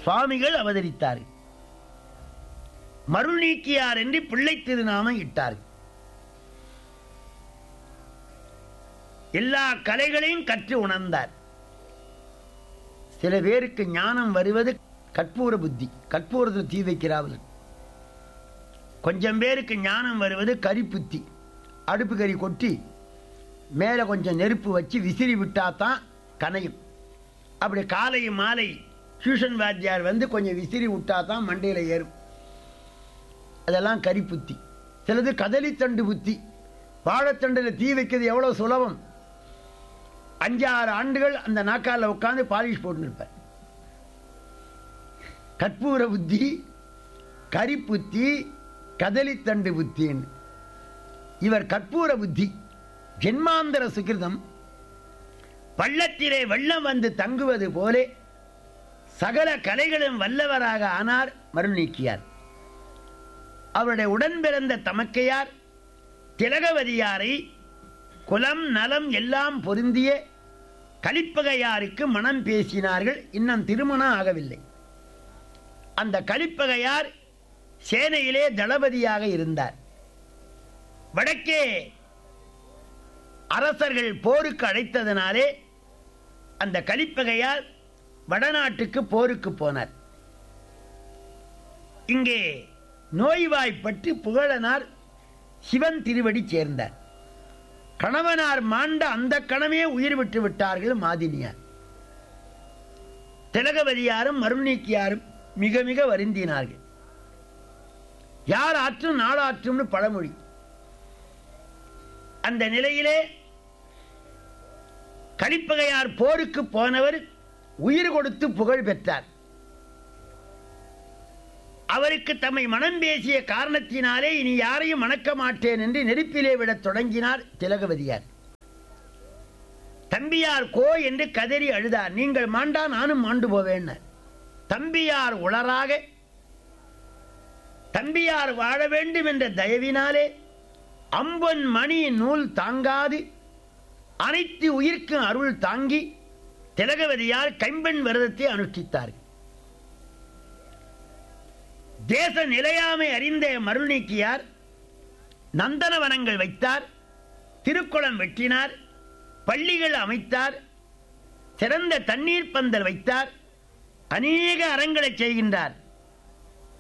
சுவாமிகள் அவதரித்தார்கள் மருள் நீக்கியார் என்று பிள்ளை திருநாமம் இட்டார்கள் எல்லா கலைகளையும் கற்று உணர்ந்தார் சில பேருக்கு ஞானம் வருவது கற்பூர புத்தி கற்பூரத்தில் தீ வைக்கிறார்கள் கொஞ்சம் பேருக்கு ஞானம் வருவது கரி புத்தி அடுப்பு கறி கொட்டி மேலே கொஞ்சம் நெருப்பு வச்சு விசிறி விட்டா தான் கனையும் அப்படி காலை மாலை டியூஷன் வாத்தியார் வந்து கொஞ்சம் விசிறி விட்டா தான் மண்டையில் ஏறும் அதெல்லாம் கரி புத்தி சிலது கதலித்தண்டு புத்தி வாழைத்தண்டில் தீ வைக்கிறது எவ்வளோ சுலபம் அஞ்சாறு ஆண்டுகள் அந்த நாக்கால உட்காந்து பாலிஷ் போட்டுருப்பார் கற்பூர புத்தி கரி புத்தி கதலித்தண்டு புத்தின்னு இவர் கற்பூர புத்தி ஜென்மாந்தர சுகிருதம் பள்ளத்திலே வெள்ளம் வந்து தங்குவது போலே சகல கலைகளும் வல்லவராக ஆனார் மருள் நீக்கியார் அவருடைய உடன் பிறந்த தமக்கையார் திலகவதியாரை குலம் நலம் எல்லாம் பொருந்திய கலிப்பகையாருக்கு மனம் பேசினார்கள் இன்னும் திருமணம் ஆகவில்லை அந்த கலிப்பகையார் சேனையிலே தளபதியாக இருந்தார் வடக்கே அரசர்கள் போருக்கு அழைத்ததனாலே அந்த கலிப்பகையார் வடநாட்டுக்கு போருக்கு போனார் இங்கே நோய்வாய்ப்பட்டு புகழனார் சிவன் திருவடி சேர்ந்தார் கணவனார் மாண்ட அந்த கணமே உயிர் விட்டு விட்டார்கள் மாதினியார் திலகவதியாரும் மருநீக்கியாரும் மிக மிக வருந்தினார்கள் யார் ஆற்றும் நாடாற்றும்னு பழமொழி அந்த நிலையிலே கலிப்பகையார் போருக்கு போனவர் உயிர் கொடுத்து புகழ் பெற்றார் அவருக்கு தம்மை மனம் பேசிய காரணத்தினாலே இனி யாரையும் மணக்க மாட்டேன் என்று நெருப்பிலே விடத் தொடங்கினார் திலகவதியார் தம்பியார் கோ என்று கதறி அழுதார் நீங்கள் மாண்டா நானும் மாண்டு போவேன் தம்பியார் உளராக தம்பியார் வாழ வேண்டும் என்ற தயவினாலே அம்பன் மணி நூல் தாங்காது அனைத்து உயிர்க்கும் அருள் தாங்கி திலகவதியார் கைம்பெண் விரதத்தை அனுஷ்டித்தார்கள் தேச நிலையாமை அறிந்த மருள் நீக்கியார் நந்தனவனங்கள் வைத்தார் திருக்குளம் வெட்டினார் பள்ளிகள் அமைத்தார் சிறந்த தண்ணீர் பந்தல் வைத்தார் அநேக அறங்களை செய்கின்றார்